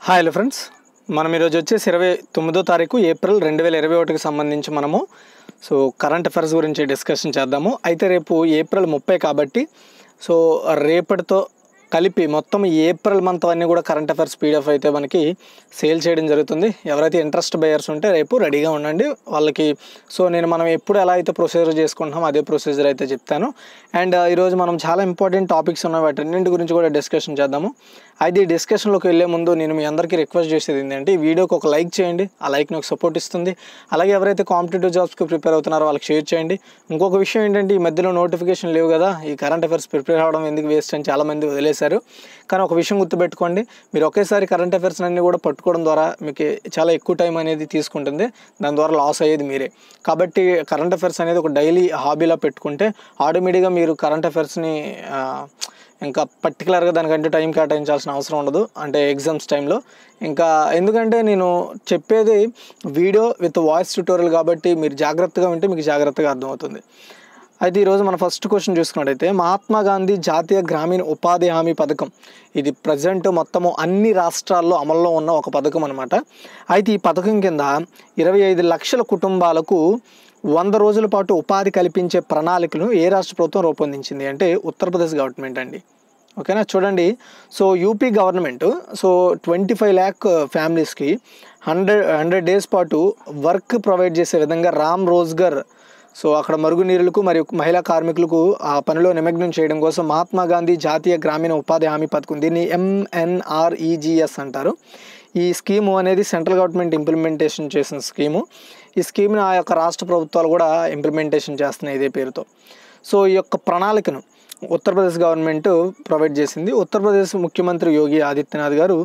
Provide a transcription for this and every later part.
hi hello friends మనం ఈరోజు వచ్చేసి ఇరవై తొమ్మిదో తారీఖు ఏప్రిల్ రెండు వేల ఇరవై ఒకటికి సంబంధించి మనము సో కరెంట్ అఫైర్స్ గురించి డిస్కషన్ చేద్దాము అయితే రేపు ఏప్రిల్ ముప్పై కాబట్టి సో రేపటితో కలిపి మొత్తం ఈ ఏప్రిల్ మంత్ అన్నీ కూడా కరెంట్ అఫైర్స్ పీడిఎఫ్ అయితే మనకి సేల్ చేయడం జరుగుతుంది ఎవరైతే ఇంట్రెస్ట్ బయర్స్ ఉంటే రేపు రెడీగా ఉండండి వాళ్ళకి సో నేను మనం ఎప్పుడు ఎలా అయితే ప్రొసీజర్ చేసుకుంటామో అదే ప్రొసీజర్ అయితే చెప్తాను అండ్ ఈరోజు మనం చాలా ఇంపార్టెంట్ టాపిక్స్ ఉన్నాయి వాటన్నింటి గురించి కూడా డిస్కషన్ చేద్దాము అయితే ఈ డిస్కషన్లోకి వెళ్ళే ముందు నేను మీ అందరికీ రిక్వెస్ట్ చేసేది ఏంటంటే ఈ వీడియోకి ఒక లైక్ చేయండి ఆ లైక్ నాకు సపోర్ట్ ఇస్తుంది అలాగే ఎవరైతే కాంపిటేటివ్ జాబ్స్కి ప్రిపేర్ అవుతున్నారో వాళ్ళకి షేర్ చేయండి ఇంకొక విషయం ఏంటంటే ఈ మధ్యలో నోటిఫికేషన్ లేవు కదా ఈ కరెంట్ అఫైర్స్ ప్రిపేర్ అవ్వడం ఎందుకు వేస్ట్ అని చాలామంది వదిలేశారు కానీ ఒక విషయం గుర్తుపెట్టుకోండి మీరు ఒకేసారి కరెంట్ అఫైర్స్ అన్ని కూడా పట్టుకోవడం ద్వారా మీకు చాలా ఎక్కువ టైం అనేది తీసుకుంటుంది దాని ద్వారా లాస్ అయ్యేది మీరే కాబట్టి కరెంట్ అఫైర్స్ అనేది ఒక డైలీ హాబీలా పెట్టుకుంటే ఆటోమేటిక్గా మీరు కరెంట్ అఫైర్స్ని ఇంకా పర్టికులర్గా దానికంటూ టైం కేటాయించాల్సిన అవసరం ఉండదు అంటే ఎగ్జామ్స్ టైంలో ఇంకా ఎందుకంటే నేను చెప్పేది వీడియో విత్ వాయిస్ ట్యూటోరియల్ కాబట్టి మీరు జాగ్రత్తగా ఉంటే మీకు జాగ్రత్తగా అర్థమవుతుంది అయితే ఈరోజు మన ఫస్ట్ క్వశ్చన్ చూసుకున్నట్టయితే మహాత్మా గాంధీ జాతీయ గ్రామీణ ఉపాధి హామీ పథకం ఇది ప్రజెంట్ మొత్తము అన్ని రాష్ట్రాల్లో అమల్లో ఉన్న ఒక పథకం అనమాట అయితే ఈ పథకం కింద ఇరవై ఐదు లక్షల కుటుంబాలకు వంద రోజుల పాటు ఉపాధి కల్పించే ప్రణాళికను ఏ రాష్ట్ర ప్రభుత్వం రూపొందించింది అంటే ఉత్తరప్రదేశ్ గవర్నమెంట్ అండి ఓకేనా చూడండి so UP government so twenty five lakh ఫ్యామిలీస్కి హండ్రెడ్ హండ్రెడ్ డేస్ పాటు వర్క్ ప్రొవైడ్ చేసే విధంగా రామ్ రోజ్గర్ సో అక్కడ మరుగునీరులకు మరియు మహిళా కార్మికులకు ఆ పనిలో నిమగ్నం చేయడం కోసం మహాత్మా గాంధీ జాతీయ గ్రామీణ ఉపాధి హామీ పథకం దీన్ని ఎంఎన్ఆర్ఈజిఎస్ అంటారు ఈ స్కీము అనేది సెంట్రల్ గవర్నమెంట్ ఇంప్లిమెంటేషన్ చేసిన స్కీము ఈ స్కీమ్ని ఆ యొక్క రాష్ట్ర ప్రభుత్వాలు కూడా ఇంప్లిమెంటేషన్ చేస్తున్నాయి ఇదే పేరుతో సో ఈ యొక్క ప్రణాళికను ఉత్తరప్రదేశ్ గవర్నమెంట్ ప్రొవైడ్ చేసింది ఉత్తరప్రదేశ్ ముఖ్యమంత్రి యోగి ఆదిత్యనాథ్ గారు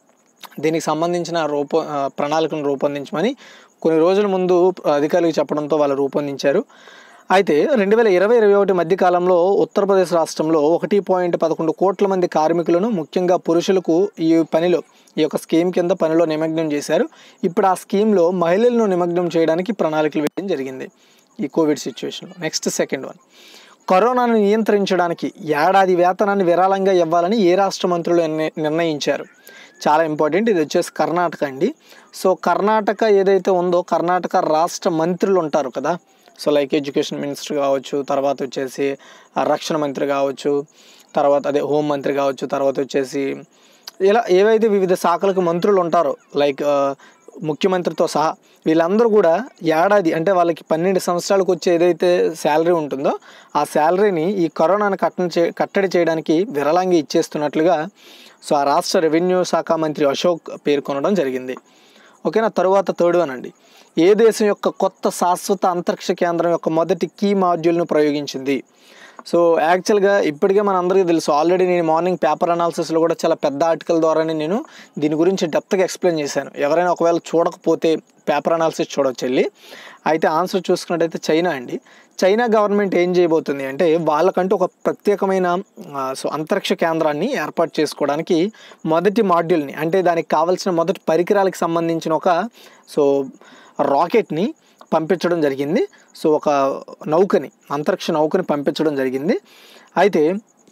దీనికి సంబంధించిన రూప ఆ, ప్రణాళికను రూపొందించమని కొన్ని రోజుల ముందు అధికారులకు చెప్పడంతో వాళ్ళు రూపొందించారు అయితే రెండు వేల ఇరవై ఇరవై ఒకటి మధ్య కాలంలో ఉత్తరప్రదేశ్ రాష్ట్రంలో ఒకటి పాయింట్ పదకొండు కోట్ల మంది కార్మికులను ముఖ్యంగా పురుషులకు ఈ పనిలో ఈ యొక్క స్కీమ్ కింద పనిలో నిమగ్నం చేశారు ఇప్పుడు ఆ స్కీమ్లో మహిళలను నిమగ్నం చేయడానికి ప్రణాళికలు వేయడం జరిగింది ఈ కోవిడ్ సిచ్యువేషన్లో నెక్స్ట్ సెకండ్ వన్ కరోనాను నియంత్రించడానికి ఏడాది వేతనాన్ని విరాళంగా ఇవ్వాలని ఏ రాష్ట్ర మంత్రులు నిర్ణ- నిర్ణయించారు చాలా ఇంపార్టెంట్ ఇది వచ్చేసి కర్ణాటక అండి సో కర్ణాటక ఏదైతే ఉందో కర్ణాటక రాష్ట్ర మంత్రులు ఉంటారు కదా సో లైక్ ఎడ్యుకేషన్ మినిస్టర్ కావచ్చు తర్వాత వచ్చేసి ఆ, రక్షణ మంత్రి కావచ్చు తర్వాత అదే హోం మంత్రి కావచ్చు తర్వాత వచ్చేసి ఇలా ఏవైతే వివిధ శాఖలకు మంత్రులు ఉంటారో లైక్ ఆ, ముఖ్యమంత్రితో సహా వీళ్ళందరూ కూడా ఏడాది అంటే వాళ్ళకి పన్నెండు సంవత్సరాలకు వచ్చే ఏదైతే శాలరీ ఉంటుందో ఆ శాలరీని ఈ కరోనాను కట్టడి చే కట్టడి చేయడానికి విరళంగా ఇచ్చేస్తున్నట్లుగా సో ఆ రాష్ట్ర రెవెన్యూ శాఖ మంత్రి అశోక్ పేర్కొనడం జరిగింది ఓకేనా తరువాత థర్డ్ వన్ అండి ఏ దేశం యొక్క కొత్త శాశ్వత అంతరిక్ష కేంద్రం యొక్క మొదటి కీ మాడ్యూల్ను ప్రయోగించింది సో యాక్చువల్గా ఇప్పటికే మన అందరికీ తెలుసు ఆల్రెడీ నేను మార్నింగ్ పేపర్ అనాలిసిస్లో కూడా చాలా పెద్ద ఆర్టికల్ ద్వారానే నేను దీని గురించి డెప్త్గా ఎక్స్ప్లెయిన్ చేశాను ఎవరైనా ఒకవేళ చూడకపోతే పేపర్ అనాలిసిస్ చూడవచ్చు వెళ్ళి అయితే ఆన్సర్ చూసుకున్నట్టయితే చైనా అండి చైనా గవర్నమెంట్ ఏం చేయబోతుంది అంటే వాళ్ళకంటూ ఒక ప్రత్యేకమైన ఆ, సో అంతరిక్ష కేంద్రాన్ని ఏర్పాటు చేసుకోవడానికి మొదటి మాడ్యూల్ని అంటే దానికి కావాల్సిన మొదటి పరికరాలకు సంబంధించిన ఒక సో రాకెట్ని పంపించడం జరిగింది సో ఒక నౌకని అంతరిక్ష నౌకని పంపించడం జరిగింది అయితే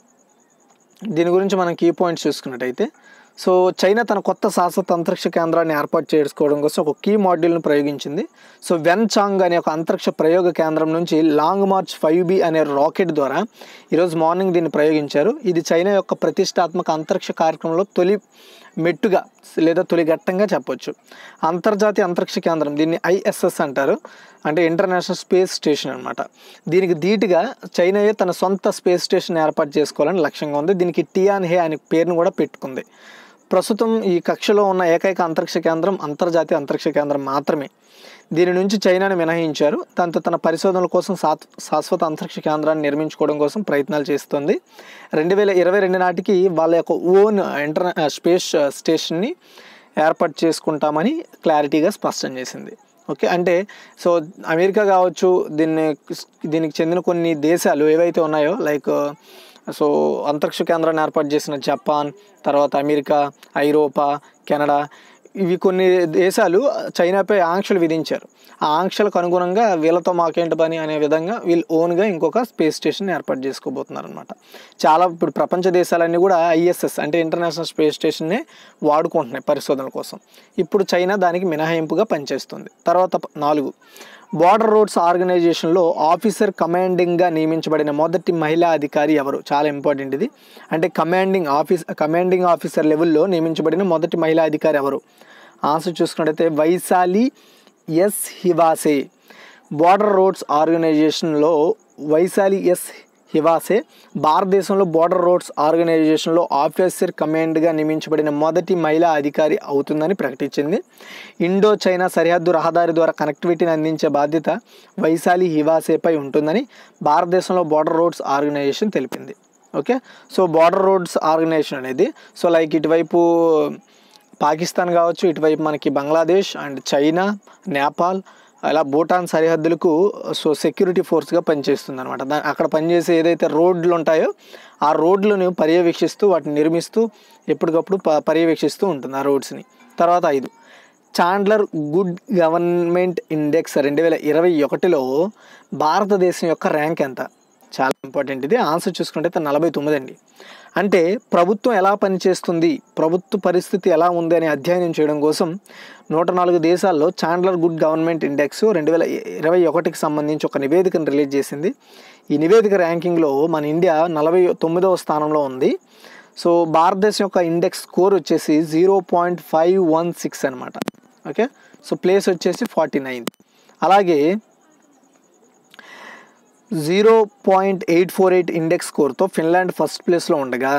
దీని గురించి మనం కీ పాయింట్స్ చూసుకున్నట్టయితే సో చైనా తన కొత్త శాశ్వత అంతరిక్ష కేంద్రాన్ని ఏర్పాటు చేసుకోవడం కోసం ఒక కీ మాడ్యూల్ను ప్రయోగించింది సో వెన్ చాంగ్ అనే ఒక అంతరిక్ష ప్రయోగ కేంద్రం నుంచి లాంగ్ మార్చ్ ఫైవ్ బి అనే రాకెట్ ద్వారా ఈరోజు మార్నింగ్ దీన్ని ప్రయోగించారు ఇది చైనా యొక్క ప్రతిష్టాత్మక అంతరిక్ష కార్యక్రమంలో తొలి మెట్టుగా లేదా తొలి ఘట్టంగా చెప్పొచ్చు అంతర్జాతీయ అంతరిక్ష కేంద్రం దీన్ని ఐఎస్ఎస్ అంటారు అంటే ఇంటర్నేషనల్ స్పేస్ స్టేషన్ అనమాట దీనికి ధీటుగా చైనాయే తన సొంత స్పేస్ స్టేషన్ ఏర్పాటు చేసుకోవాలని లక్ష్యంగా ఉంది దీనికి టియాన్ హే అనే పేరును కూడా పెట్టుకుంది ప్రస్తుతం ఈ కక్షలో ఉన్న ఏకైక అంతరిక్ష కేంద్రం అంతర్జాతీయ అంతరిక్ష కేంద్రం మాత్రమే దీని నుంచి చైనాను మినహాయించారు దాంతో తన పరిశోధనల కోసం శాత్ శాశ్వత అంతరిక్ష కేంద్రాన్ని నిర్మించుకోవడం కోసం ప్రయత్నాలు చేస్తుంది రెండు వేల ఇరవై రెండు నాటికి వాళ్ళ యొక్క ఓన్ ఇంటర్ స్పేస్ స్టేషన్ని ఏర్పాటు చేసుకుంటామని క్లారిటీగా స్పష్టం చేసింది ఓకే అంటే సో అమెరికా కావచ్చు దీన్ని దీనికి చెందిన కొన్ని దేశాలు ఏవైతే ఉన్నాయో లైక్ సో అంతరిక్ష కేంద్రాన్ని ఏర్పాటు చేసిన జపాన్ తర్వాత అమెరికా ఐరోపా కెనడా ఇవి కొన్ని దేశాలు చైనాపై ఆంక్షలు విధించారు ఆ ఆంక్షలకు అనుగుణంగా వీళ్ళతో మాకేంటి పని అనే విధంగా వీళ్ళు ఓన్గా ఇంకొక స్పేస్ స్టేషన్ ఏర్పాటు చేసుకోబోతున్నారు అనమాట చాలా ఇప్పుడు ప్రపంచ దేశాలన్నీ కూడా ఐఎస్ఎస్ అంటే ఇంటర్నేషనల్ స్పేస్ స్టేషన్నే వాడుకుంటున్నాయి పరిశోధనల కోసం ఇప్పుడు చైనా దానికి మినహాయింపుగా పనిచేస్తుంది తర్వాత ప- నాలుగు బార్డర్ రోడ్స్ ఆర్గనైజేషన్లో ఆఫీసర్ కమాండింగ్గా నియమించబడిన మొదటి మహిళా అధికారి ఎవరు చాలా ఇంపార్టెంట్ ఇది అంటే కమాండింగ్ ఆఫీస్ కమాండింగ్ ఆఫీసర్ లెవెల్లో నియమించబడిన మొదటి మహిళా అధికారి ఎవరు ఆన్సర్ చూసుకున్నట్టయితే Vaishali S Hiwase border roads ఆర్గనైజేషన్లో వైశాలి ఎస్ హివాసే భారతదేశంలో బార్డర్ రోడ్స్ ఆర్గనైజేషన్లో ఆఫీసర్ కమాండ్గా నియమించబడిన మొదటి మహిళా అధికారి అవుతుందని ప్రకటించింది ఇండో చైనా సరిహద్దు రహదారి ద్వారా కనెక్టివిటీని అందించే బాధ్యత వైశాలి హివాసేపై ఉంటుందని భారతదేశంలో బార్డర్ రోడ్స్ ఆర్గనైజేషన్ తెలిపింది okay so border roads organisation అనేది సో లైక్ ఇటువైపు పాకిస్తాన్ కావచ్చు ఇటువైపు మనకి బంగ్లాదేశ్ అండ్ చైనా నేపాల్ అలా భూటాన్ సరిహద్దులకు సో సెక్యూరిటీ ఫోర్స్గా పనిచేస్తుంది అనమాట దా అక్కడ పనిచేసే ఏదైతే రోడ్లు ఉంటాయో ఆ రోడ్లను పర్యవేక్షిస్తూ వాటిని నిర్మిస్తూ ఎప్పటికప్పుడు ప పర్యవేక్షిస్తూ ఉంటుంది ఆ రోడ్స్ని తర్వాత ఐదు చాండ్లర్ గుడ్ గవర్నమెంట్ ఇండెక్స్ రెండు వేల ఇరవై ఒకటిలో భారతదేశం యొక్క ర్యాంక్ ఎంత చాలా ఇంపార్టెంట్ ఇది ఆన్సర్ చూసుకుంటే నలభై తొమ్మిది అండి అంటే ప్రభుత్వం ఎలా పనిచేస్తుంది ప్రభుత్వ పరిస్థితి ఎలా ఉంది అని అధ్యయనం చేయడం కోసం నూట నాలుగు దేశాల్లో చాండ్లర్ గుడ్ గవర్నమెంట్ ఇండెక్స్ రెండు వేల ఇరవై ఒకటికి సంబంధించి ఒక నివేదికను రిలీజ్ చేసింది ఈ నివేదిక ర్యాంకింగ్లో మన ఇండియా నలభై తొమ్మిదవ స్థానంలో ఉంది సో భారతదేశం యొక్క ఇండెక్స్ స్కోర్ వచ్చేసి zero point five one six అనమాట ఓకే సో ప్లేస్ వచ్చేసి ఫార్టీ నైన్ అలాగే zero point eight four eight index స్కోర్తో ఫిన్లాండ్ ఫస్ట్ ప్లేస్లో ఉండగా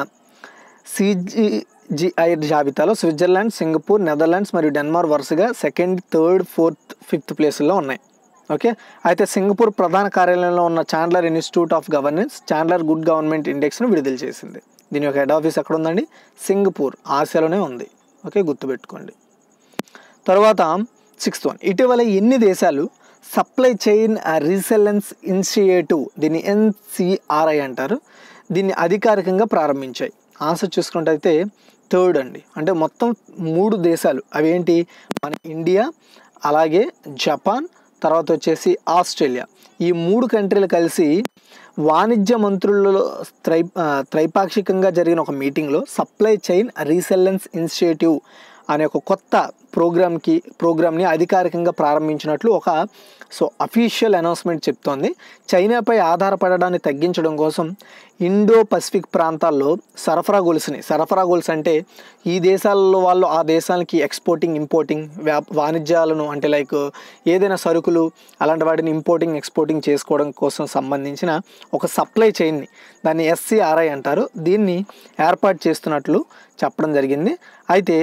సిజిజిఐ జాబితాలో స్విట్జర్లాండ్ సింగపూర్ నెదర్లాండ్స్ మరియు డెన్మార్క్ వరుసగా సెకండ్ థర్డ్ ఫోర్త్ ఫిఫ్త్ ప్లేస్లో ఉన్నాయి ఓకే అయితే సింగపూర్ ప్రధాన కార్యాలయంలో ఉన్న Chandler institute of governance Chandler good government ఇండెక్స్ను విడుదల చేసింది దీని యొక్క హెడ్ ఆఫీస్ ఎక్కడ ఉందండి సింగపూర్ ఆసియాలోనే ఉంది ఓకే గుర్తుపెట్టుకోండి తర్వాత సిక్స్త్ వన్ ఇటీవల ఎన్ని దేశాలు సప్లై చైన్ రీసెలెన్స్ ఇనిషియేటివ్ దీన్ని ఎన్సిఆర్ఐ అంటారు దీన్ని అధికారికంగా ప్రారంభించాయి ఆన్సర్ చూసుకున్నట్టయితే థర్డ్ అండి అంటే మొత్తం మూడు దేశాలు అవి ఏంటి మన ఇండియా అలాగే జపాన్ తర్వాత వచ్చేసి ఆస్ట్రేలియా ఈ మూడు కంట్రీలు కలిసి వాణిజ్య మంత్రులలో త్రై ఆ, త్రైపాక్షికంగా జరిగిన ఒక మీటింగ్లో సప్లై చైన్ రీసెల్లెన్స్ ఇనిషియేటివ్ అనే ఒక కొత్త ప్రోగ్రామ్కి ప్రోగ్రామ్ని అధికారికంగా ప్రారంభించినట్లు ఒక సో అఫీషియల్ అనౌన్స్మెంట్ చెప్తోంది చైనాపై ఆధారపడడాన్ని తగ్గించడం కోసం ఇండో పసిఫిక్ ప్రాంతాల్లో సరఫరా గొలుసుని సరఫరా గొలుసు అంటే ఈ దేశాలలో వాళ్ళు ఆ దేశాలకి ఎక్స్పోర్టింగ్ ఇంపోర్టింగ్ వ్యా వాణిజ్యాలను అంటే లైక్ ఏదైనా సరుకులు అలాంటి వాటిని ఇంపోర్టింగ్ ఎక్స్పోర్టింగ్ చేసుకోవడం కోసం సంబంధించిన ఒక సప్లై చైన్ని దాన్ని ఎస్సీఆర్ఐ అంటారు దీన్ని ఏర్పాటు చేస్తున్నట్లు చెప్పడం జరిగింది అయితే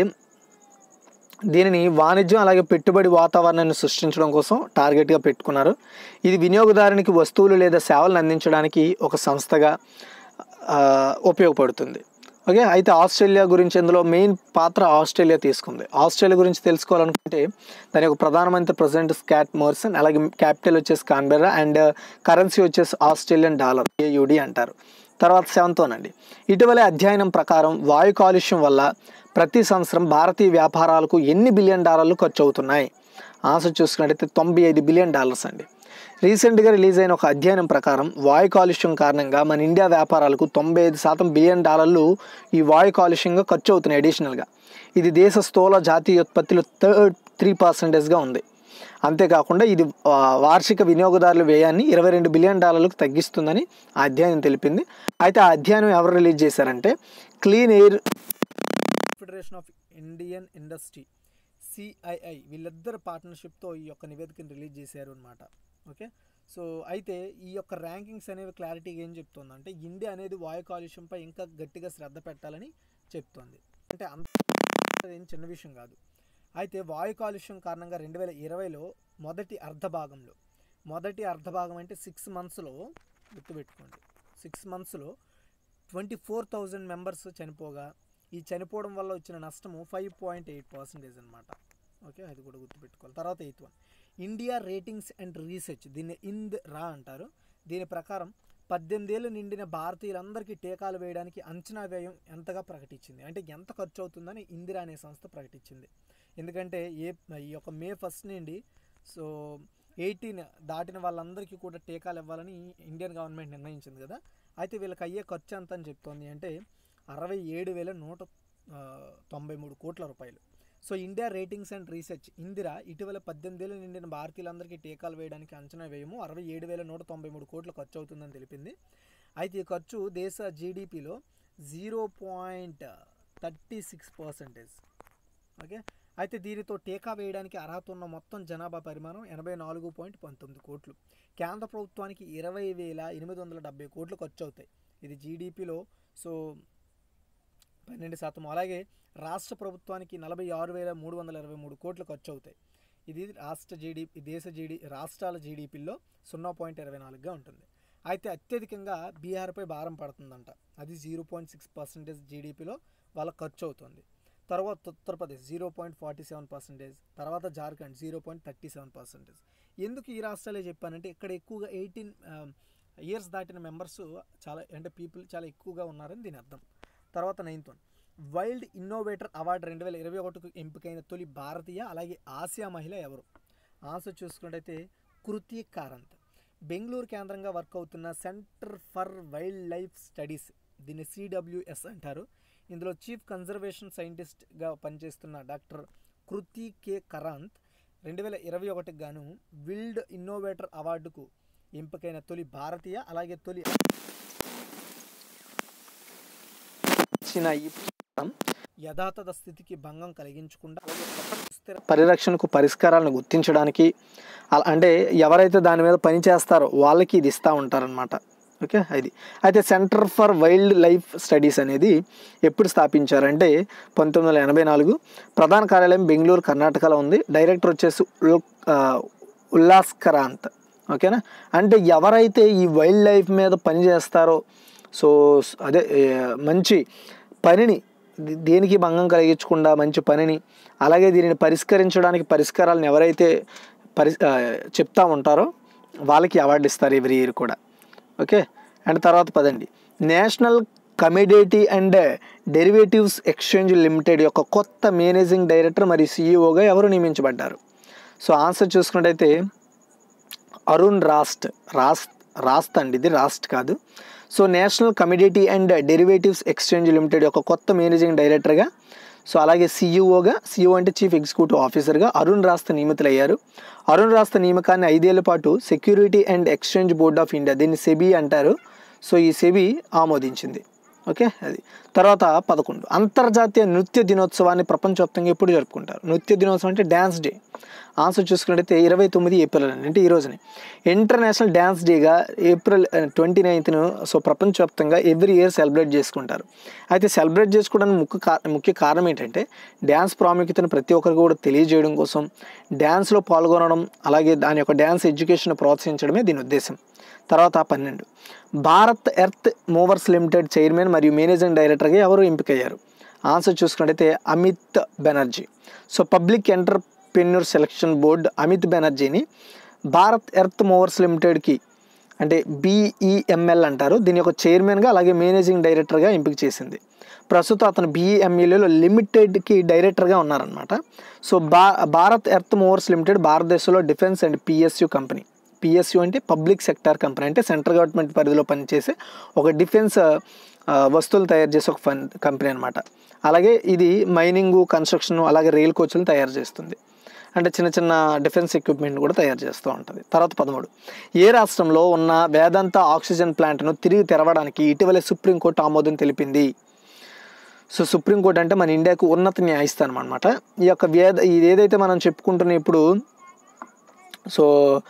దీనిని వాణిజ్యం అలాగే పెట్టుబడి వాతావరణాన్ని సృష్టించడం కోసం టార్గెట్గా పెట్టుకున్నారు ఇది వినియోగదారునికి వస్తువులు లేదా సేవలను అందించడానికి ఒక సంస్థగా ఆ, ఉపయోగపడుతుంది ఓకే అయితే ఆస్ట్రేలియా గురించి ఇందులో మెయిన్ పాత్ర ఆస్ట్రేలియా తీసుకుంది ఆస్ట్రేలియా గురించి తెలుసుకోవాలనుకుంటే దాని యొక్క ప్రధానమంత్రి ప్రెసిడెంట్ స్కాట్ మోర్సన్ అలాగే క్యాపిటల్ వచ్చేసి కాన్బెర్రా అండ్ కరెన్సీ వచ్చేసి ఆస్ట్రేలియన్ డాలర్ ఏయుడి అంటారు తర్వాత సెవెంత్ వన్ అండి ఇటీవలే అధ్యయనం ప్రకారం వాయు కాలుష్యం వల్ల ప్రతి సంవత్సరం భారతీయ వ్యాపారాలకు ఎన్ని బిలియన్ డాలర్లు ఖర్చు అవుతున్నాయి ఆన్సర్ చూసుకున్నట్టయితే తొంభై ఐదు బిలియన్ డాలర్స్ అండి రీసెంట్గా రిలీజ్ అయిన ఒక అధ్యయనం ప్రకారం వాయు కాలుష్యం కారణంగా మన ఇండియా వ్యాపారాలకు తొంభై ఐదు శాతం బిలియన్ డాలర్లు ఈ వాయు కాలుష్యంగా ఖర్చు అవుతున్నాయి అడిషనల్గా ఇది దేశ స్థూల జాతీయ ఉత్పత్తిలో థర్డ్ త్రీ పర్సెంటేజ్గా ఉంది అంతేకాకుండా ఇది ఆ, వార్షిక వినియోగదారుల వ్యయాన్ని ఇరవై రెండు బిలియన్ డాలర్లకు తగ్గిస్తుందని ఆ అధ్యయనం తెలిపింది అయితే ఆ అధ్యయనం ఎవరు రిలీజ్ చేశారంటే clean air federation of Indian industry C I I వీళ్ళిద్దరు పార్ట్నర్షిప్తో ఈ యొక్క నివేదికను రిలీజ్ చేశారు అనమాట ఓకే సో అయితే ఈ యొక్క ర్యాంకింగ్స్ అనేవి క్లారిటీగా ఏం చెప్తుంది అంటే ఇండియా అనేది వాయు కాలుష్యంపై ఇంకా గట్టిగా శ్రద్ధ పెట్టాలని చెప్తోంది అంటే అంత ఏం చిన్న విషయం కాదు అయితే వాయు కాలుష్యం కారణంగా రెండు వేల ఇరవైలో మొదటి అర్ధ భాగంలో మొదటి అర్ధ భాగం అంటే సిక్స్ మంత్స్లో గుర్తుపెట్టుకోండి సిక్స్ మంత్స్లో ట్వంటీ ఫోర్ థౌజండ్ మెంబర్స్ చనిపోగా ఈ చనిపోవడం వల్ల వచ్చిన నష్టము ఫైవ్ పాయింట్ ఎయిట్ పర్సెంటేజ్ అనమాట ఓకే అది కూడా గుర్తుపెట్టుకోవాలి తర్వాత eighth one India ratings and research దీన్ని ఇంద్ రా అంటారు దీని ప్రకారం పద్దెనిమిదేళ్ళు నిండిన భారతీయులందరికీ టీకాలు వేయడానికి అంచనా వ్యయం ఎంతగా ప్రకటించింది అంటే ఎంత ఖర్చు అవుతుందని ఇందిరా అనే సంస్థ ప్రకటించింది ఎందుకంటే ఏ ఈ యొక్క మే ఫస్ట్ నుండి సో ఎయిటీన్ దాటిన వాళ్ళందరికీ కూడా టీకాలు ఇవ్వాలని ఇండియన్ గవర్నమెంట్ నిర్ణయించింది కదా అయితే వీళ్ళకి అయ్యే ఖర్చు ఎంత అని చెప్తోంది అంటే అరవై ఏడు వేల నూట ఆ, తొంభై మూడు కోట్ల రూపాయలు so India ratings and research ఇందిరా ఇటీవల పద్దెనిమిదేళ్ళు నిండిన భారతీయులందరికీ టీకాలు వేయడానికి అంచనా వ్యయము అరవై ఏడు వేల నూట తొంభై మూడు కోట్ల ఖర్చు అవుతుందని తెలిపింది అయితే ఈ ఖర్చు దేశ జీడిపిలో zero point thirty six percentage okay అయితే దీనితో టీకా వేయడానికి అర్హత ఉన్న మొత్తం జనాభా పరిమాణం ఎనభై నాలుగు పాయింట్ పంతొమ్మిది కోట్లు కేంద్ర ప్రభుత్వానికి ఇరవై వేల ఎనిమిది వందల డెబ్బై కోట్లు ఖర్చు అవుతాయి ఇది జీడిపిలో సో పన్నెండు శాతం అలాగే రాష్ట్ర ప్రభుత్వానికి నలభై ఆరు వేల మూడు వందల ఇరవై మూడు కోట్లు ఖర్చు అవుతాయి ఇది రాష్ట్ర జీడిపి దేశ జీడి రాష్ట్రాల జీడిపిలో సున్నా పాయింట్ ఇరవై నాలుగుగా ఉంటుంది అయితే అత్యధికంగా బీహార్పై భారం పడుతుందంట అది జీరో పాయింట్ సిక్స్ పర్సెంటేజ్ జీడిపిలో వాళ్ళ ఖర్చు అవుతుంది తర్వాత Uttar Pradesh zero point forty seven percentage తర్వాత Jharkhand zero point thirty seven percentage ఎందుకు ఈ రాష్ట్రాలే చెప్పానంటే ఇక్కడ ఎక్కువగా ఎయిటీన్ ఇయర్స్ దాటిన మెంబర్స్ చాలా అంటే పీపుల్ చాలా ఎక్కువగా ఉన్నారని దీని అర్థం తర్వాత ninth one wild innovator award రెండు వేల ఇరవై ఒకటికి ఎంపికైన తొలి భారతీయ అలాగే ఆసియా మహిళ ఎవరు ఆన్సర్ చూసుకున్నట్టయితే కృతి కారంత్ బెంగళూరు కేంద్రంగా వర్క్ అవుతున్న centre for wildlife studies దీన్ని సిడబ్ల్యూఎస్ అంటారు ఇందులో చీఫ్ కన్జర్వేషన్ సైంటిస్ట్గా పనిచేస్తున్న డాక్టర్ కృతి కే కరాంత్ రెండు వేల ఇరవై ఒకటికి గాను విల్డ్ ఇన్నోవేటర్ అవార్డుకు ఎంపికైన తొలి భారతీయ అలాగే తొలి ఇచ్చిన ఈ పుస్తకం యథాతథ స్థితికి భంగం కలిగించకుండా అలాగే ప్రపంచ స్థిర పరిరక్షణకు పరిష్కారాలను గుర్తించడానికి అలా అంటే ఎవరైతే దాని మీద పని చేస్తారో వాళ్ళకి ఇది ఇస్తూ ఉంటారనమాట ఓకే అది అయితే centre for wildlife studies అనేది ఎప్పుడు స్థాపించారంటే పంతొమ్మిది వందల ఎనభై నాలుగు ప్రధాన కార్యాలయం బెంగళూరు కర్ణాటకలో ఉంది డైరెక్టర్ వచ్చేసి ఉల్- ఆ, ఉల్లాస్ కరాంత్ ఓకేనా అంటే ఎవరైతే ఈ వైల్డ్ లైఫ్ మీద పని చేస్తారో సో స్- అదే ఏ, మంచి పనిని ది- దేనికి భంగం కలిగించకుండా మంచి పనిని అలాగే దీనిని పరిష్కరించడానికి పరిష్కారాలను ఎవరైతే పరి ఆ, చెప్తా ఉంటారో వాళ్ళకి అవార్డు ఇస్తారు ఎవ్రీ ఇయర్ కూడా ఓకే అండ్ తర్వాత పదండి national commodity and derivatives exchange limited యొక్క కొత్త మేనేజింగ్ డైరెక్టర్ మరియు సీఈఓగా ఎవరు నియమించబడ్డారు సో ఆన్సర్ చూసుకున్నట్టయితే అరుణ్ రాస్ట్ రాస్ట్ రాస్ట్ అండి ఇది రాస్ట్ కాదు so national commodity and derivatives exchange limited యొక్క కొత్త మేనేజింగ్ డైరెక్టర్గా సో అలాగే సీఈఓగా సీఈఓ అంటే చీఫ్ ఎగ్జిక్యూటివ్ ఆఫీసర్గా అరుణ్ రాస్త నియమితులయ్యారు అరుణ్ రాస్త నియామకాన్ని ఐదేళ్ల పాటు security and exchange board of India దీన్ని సెబీ అంటారు సో ఈ సెబీ ఆమోదించింది ఓకే అది తర్వాత పదకొండు అంతర్జాతీయ నృత్య దినోత్సవాన్ని ప్రపంచవ్యాప్తంగా ఎప్పుడు జరుపుకుంటారు నృత్య దినోత్సవం అంటే డ్యాన్స్ డే ఆన్సర్ చూసుకున్నట్టయితే ఇరవై తొమ్మిది ఏప్రిల్ అని అంటే ఈ రోజుని ఇంటర్నేషనల్ డ్యాన్స్ డేగా ఏప్రిల్ ట్వంటీ నైన్త్ను సో ప్రపంచవ్యాప్తంగా ఎవ్రీ ఇయర్ సెలబ్రేట్ చేసుకుంటారు అయితే సెలబ్రేట్ చేసుకోవడానికి ముఖ్య కా ముఖ్య కారణం ఏంటంటే డ్యాన్స్ ప్రాముఖ్యతను ప్రతి ఒక్కరికి కూడా తెలియజేయడం కోసం డ్యాన్స్లో పాల్గొనడం అలాగే దాని యొక్క డ్యాన్స్ ఎడ్యుకేషన్ ప్రోత్సహించడమే దీని ఉద్దేశం తర్వాత పన్నెండు Bharat earth movers limited chairman మరియు మేనేజింగ్ డైరెక్టర్గా ఎవరు ఎంపికయ్యారు ఆన్సర్ చూసుకున్నట్టయితే Amit Banerjee so public entrepreneur selection board Amit బెనర్జీని భారత్ ఎర్త్ మూవర్స్ లిమిటెడ్కి అంటే బీఈఎంఎల్ అంటారు దీని యొక్క చైర్మన్గా అలాగే మేనేజింగ్ డైరెక్టర్గా ఎంపిక చేసింది ప్రస్తుతం అతను బీఈఎంఎల్ఏలో లిమిటెడ్కి డైరెక్టర్గా ఉన్నారనమాట సో బా భారత్ ఎర్త్ మూవర్స్ లిమిటెడ్ భారతదేశంలో defence and P S U company P S U అంటే పబ్లిక్ సెక్టార్ కంపెనీ అంటే సెంట్రల్ గవర్నమెంట్ పరిధిలో పనిచేసే ఒక డిఫెన్స్ ఆ, వస్తువులు తయారు చేసే ఒక ఫన్ కంపెనీ అనమాట అలాగే ఇది మైనింగ్ కన్స్ట్రక్షన్ అలాగే రైల్ కోచ్లను తయారు చేస్తుంది అంటే చిన్న చిన్న డిఫెన్స్ ఎక్విప్మెంట్ కూడా తయారు చేస్తూ ఉంటుంది తర్వాత పదమూడు ఏ రాష్ట్రంలో ఉన్న వేదాంత ఆక్సిజన్ ప్లాంట్ను తిరిగి తెరవడానికి ఇటీవల సుప్రీంకోర్టు ఆమోదం తెలిపింది సో సుప్రీంకోర్టు అంటే మన ఇండియాకు ఉన్నత న్యాయస్థానం అనమాట ఈ యొక్క వేద ఇది ఏదైతే మనం చెప్పుకుంటున్న ఇప్పుడు సో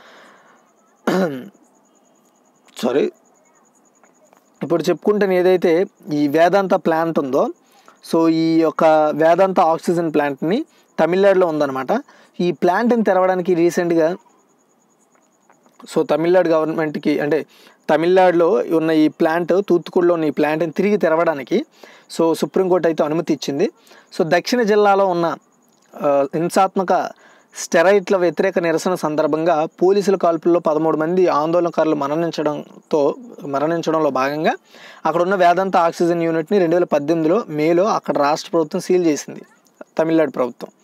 సారీ ఇప్పుడు చెప్పుకుంటున్న ఏదైతే ఈ వేదాంత ప్లాంట్ ఉందో సో ఈ యొక్క వేదాంత ఆక్సిజన్ ప్లాంట్ని తమిళనాడులో ఉందన్నమాట ఈ ప్లాంట్ని తెరవడానికి రీసెంట్గా సో తమిళనాడు గవర్నమెంట్కి అంటే తమిళనాడులో ఉన్న ఈ ప్లాంట్ తూత్తుకుడిలో ఉన్న ఈ ప్లాంట్ని తిరిగి తెరవడానికి సో సుప్రీంకోర్టు అయితే అనుమతి ఇచ్చింది సో దక్షిణ జిల్లాలో ఉన్న ఆ, హింసాత్మక స్టెరాయిడ్ల వ్యతిరేక నిరసన సందర్భంగా పోలీసుల కాల్పుల్లో పదమూడు మంది ఆందోళనకారులు మరణించడంతో మరణించడంలో భాగంగా అక్కడ ఉన్న వేదాంత ఆక్సిజన్ యూనిట్ని రెండు వేల పద్దెనిమిదిలో మేలో అక్కడ రాష్ట్ర ప్రభుత్వం సీల్ చేసింది తమిళనాడు ప్రభుత్వం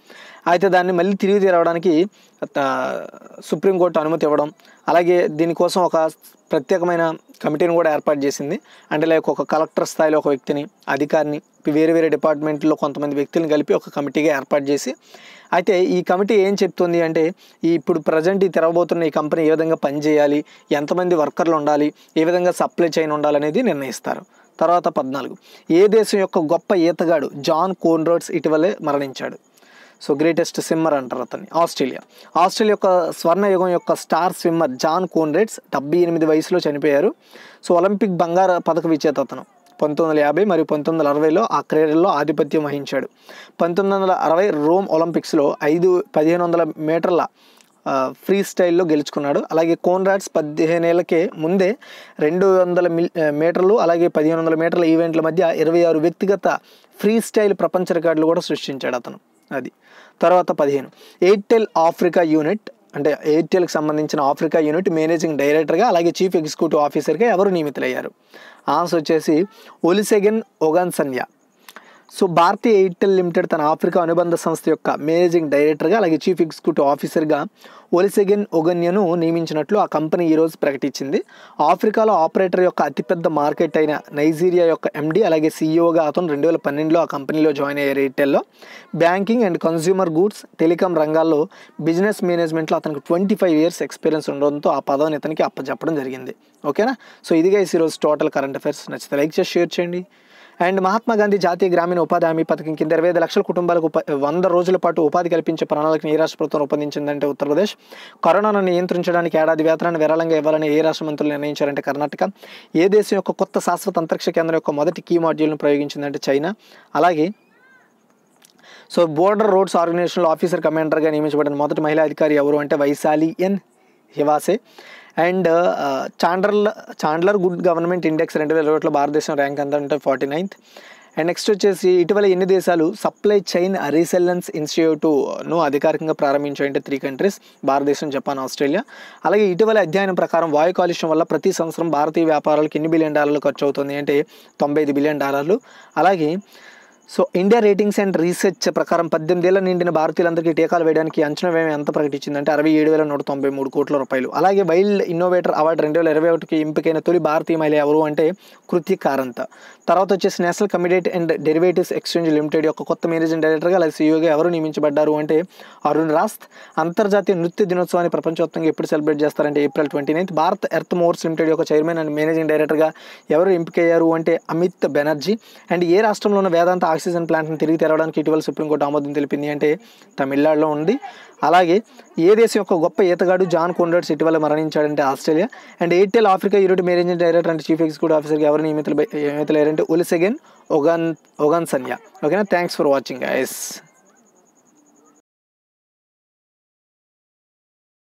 అయితే దాన్ని మళ్ళీ తిరిగి తీరవడానికి ఆ, సుప్రీంకోర్టు అనుమతి ఇవ్వడం అలాగే దీనికోసం ఒక ప్రత్యేకమైన కమిటీని కూడా ఏర్పాటు చేసింది అంటే లైక్ ఒక కలెక్టర్ స్థాయిలో ఒక వ్యక్తిని అధికారిని వేరే వేరే డిపార్ట్మెంట్లో కొంతమంది వ్యక్తులను కలిపి ఒక కమిటీగా ఏర్పాటు చేసి అయితే ఈ కమిటీ ఏం చెప్తుంది అంటే ఈ ఇప్పుడు ప్రజెంట్ ఈ తెరవబోతున్న ఈ కంపెనీ ఏ విధంగా పనిచేయాలి ఎంతమంది వర్కర్లు ఉండాలి ఏ విధంగా సప్లై చైన్ ఉండాలనేది నిర్ణయిస్తారు తర్వాత పద్నాలుగు ఏ దేశం యొక్క గొప్ప ఈతగాడు జాన్ కోన్రోడ్స్ ఇటీవలే మరణించాడు సో గ్రేటెస్ట్ స్విమ్మర్ అంటారు అతన్ని ఆస్ట్రేలియా ఆస్ట్రేలియా యొక్క స్వర్ణయుగం యొక్క స్టార్ స్విమ్మర్ జాన్ కోన్రేడ్స్ డెబ్బై ఎనిమిది వయసులో చనిపోయారు సో ఒలింపిక్ బంగారు పథక విజేత అతను పంతొమ్మిది వందల యాభై మరియు పంతొమ్మిది వందల అరవైలో ఆ క్రీడల్లో ఆధిపత్యం వహించాడు పంతొమ్మిది వందల అరవై రోమ్ ఒలింపిక్స్లో ఐదు పదిహేను వందల మీటర్ల ఆ, ఫ్రీ స్టైల్లో గెలుచుకున్నాడు అలాగే కోన్రాడ్స్ పదిహేను ఏళ్ళకే ముందే రెండు వందల మిల్ ఆ, మీటర్లు అలాగే పదిహేను వందల మీటర్ల ఈవెంట్ల మధ్య ఇరవై ఆరు వ్యక్తిగత ఫ్రీ స్టైల్ ప్రపంచ రికార్డులు కూడా సృష్టించాడు అతను అది తర్వాత పదిహేను ఎయిర్టెల్ ఆఫ్రికా యూనిట్ అంటే ఎయిర్టెల్కి సంబంధించిన ఆఫ్రికా యూనిట్ మేనేజింగ్ డైరెక్టర్గా అలాగే చీఫ్ ఎగ్జిక్యూటివ్ ఆఫీసర్గా ఎవరు నియమితులయ్యారు ఆన్సర్ వచ్చేసి ఒలిసెగెన్ ఒగాన్సన్యా సో భారతీయ ఎయిర్టెల్ లిమిటెడ్ తన ఆఫ్రికా అనుబంధ సంస్థ యొక్క మేనేజింగ్ డైరెక్టర్గా అలాగే చీఫ్ ఎగ్జిక్యూటివ్ ఆఫీసర్గా ఒలిసెగెన్ ఒగన్యను నియమించినట్లు ఆ కంపెనీ ఈరోజు ప్రకటించింది ఆఫ్రికాలో ఆపరేటర్ యొక్క అతిపెద్ద మార్కెట్ అయిన నైజీరియా యొక్క ఎండి అలాగే సీఈఓగా అతను రెండు వేల పన్నెండులో ఆ కంపెనీలో జాయిన్ అయ్యారు ఎయిర్టెల్లో banking and consumer goods telecom రంగాల్లో బిజినెస్ మేనేజ్మెంట్లో అతనికి ట్వంటీ ఫైవ్ ఇయర్స్ ఎక్స్పీరియన్స్ ఉండడంతో ఆ పదవిని ఇతనికి అప్పచెప్పడం జరిగింది ఓకేనా సో ఇదిగా ఈరోజు టోటల్ కరెంట్ అఫైర్స్ నచ్చితే లైక్ చేసి షేర్ చేయండి అండ్ మహాత్మా గాంధీ జాతీయ గ్రామీణ ఉపాధి హామీ పథకం కింద ఇరవై ఐదు లక్షల కుటుంబాలకు ఉప వంద రోజుల పాటు ఉపాధి కల్పించే ప్రణాళికను ఏ రాష్ట్ర ప్రభుత్వం రూపొందించిందంటే ఉత్తరప్రదేశ్ కరోనాను నియంత్రించడానికి ఏడాది వేతనాన్ని విరాళంగా ఇవ్వాలని ఏ రాష్ట్ర మంత్రులు నిర్ణయించారంటే కర్ణాటక ఏ దేశం యొక్క కొత్త శాశ్వత అంతరిక్ష కేంద్రం యొక్క మొదటి కీ మాడ్యూల్ను ప్రయోగించిందంటే చైనా అలాగే సో బోర్డర్ రోడ్స్ ఆర్గనైజేషన్లో ఆఫీసర్ కమాండర్గా నియమించబడిన మొదటి మహిళా అధికారి ఎవరు అంటే Vaishali N Hiwase and Chandler Chandler good government index రెండు వేల ఇరవైలో భారతదేశం ర్యాంక్ ఎంత అంటే ఫార్టీ నైన్త్ అండ్ నెక్స్ట్ వచ్చేసి ఇటీవల ఎన్ని దేశాలు సప్లై చైన్ రీసెల్లెన్స్ ఇన్స్టిట్యూట్ను అధికారికంగా ప్రారంభించాయంటే త్రీ కంట్రీస్ భారతదేశం జపాన్ ఆస్ట్రేలియా అలాగే ఇటీవల అధ్యయనం ప్రకారం వాయు కాలుష్యం వల్ల ప్రతి సంవత్సరం భారతీయ వ్యాపారాలకు ఎన్ని బిలియన్ డాలర్లు ఖర్చు అవుతుంది అంటే తొంభై ఐదు బిలియన్ డాలర్లు అలాగే so India ratings and research ప్రకారం పద్దెనిమిదేళ్ల నిండిన భారతీయులందరికీ టీకాలు వేయడానికి అంచనా వ్యయం ఎంత ప్రకటించిందంటే అరవై ఏడు వేల నూట తొంభై మూడు కోట్ల రూపాయలు అలాగే వైల్డ్ ఇన్నోవేటర్ అవార్డు రెండు వేల ఇరవై ఒకటికి ఎంపికైన తొలి భారతీయ మహిళ ఎవరు అంటే కృతి కారంత తర్వాత వచ్చేసి national commodity and derivatives exchange limited యొక్క కొత్త మేనేజింగ్ డైరెక్టర్గా అలాగే సీఈఓగా ఎవరు నియమించబడ్డారు అంటే అరుణ్ రాస్త్ అంతర్జాతీయ నృత్య దినోత్సవాన్ని ప్రపంచవ్యాప్తంగా ఎప్పుడు సెలబ్రేట్ చేస్తారంటే April twenty ninth Bharat earth movers limited యొక్క చైర్మన్ అండ్ మేనేజింగ్ డైరెక్టర్గా ఎవరు ఎంపికయ్యారు అంటే అమిత్ బెనర్జీ అండ్ ఏ రాష్ట్రంలో ఉన్న వేదాంత ఆక్సిజన్ ప్లాంట్ని తిరిగి తెరవడానికి ఇటీవల సుప్రీంకోర్టు ఆమోదం తెలిపింది అంటే తమిళనాడులో ఉంది అలాగే ఏ దేశం యొక్క గొప్ప ఈతగాడు జాన్ కొండర్స్ ఇటీవల మరణించాడంటే Australia and Airtel Africa unit managing director and chief executive ఆఫీసర్గా ఎవరు నియమితులు నియమితులయ్యారంటే ఒలిసెగెన్ ఒగాన్ ఒగాన్ సన్యా ఓకేనా థ్యాంక్స్ ఫర్ వాచింగ్ గైస్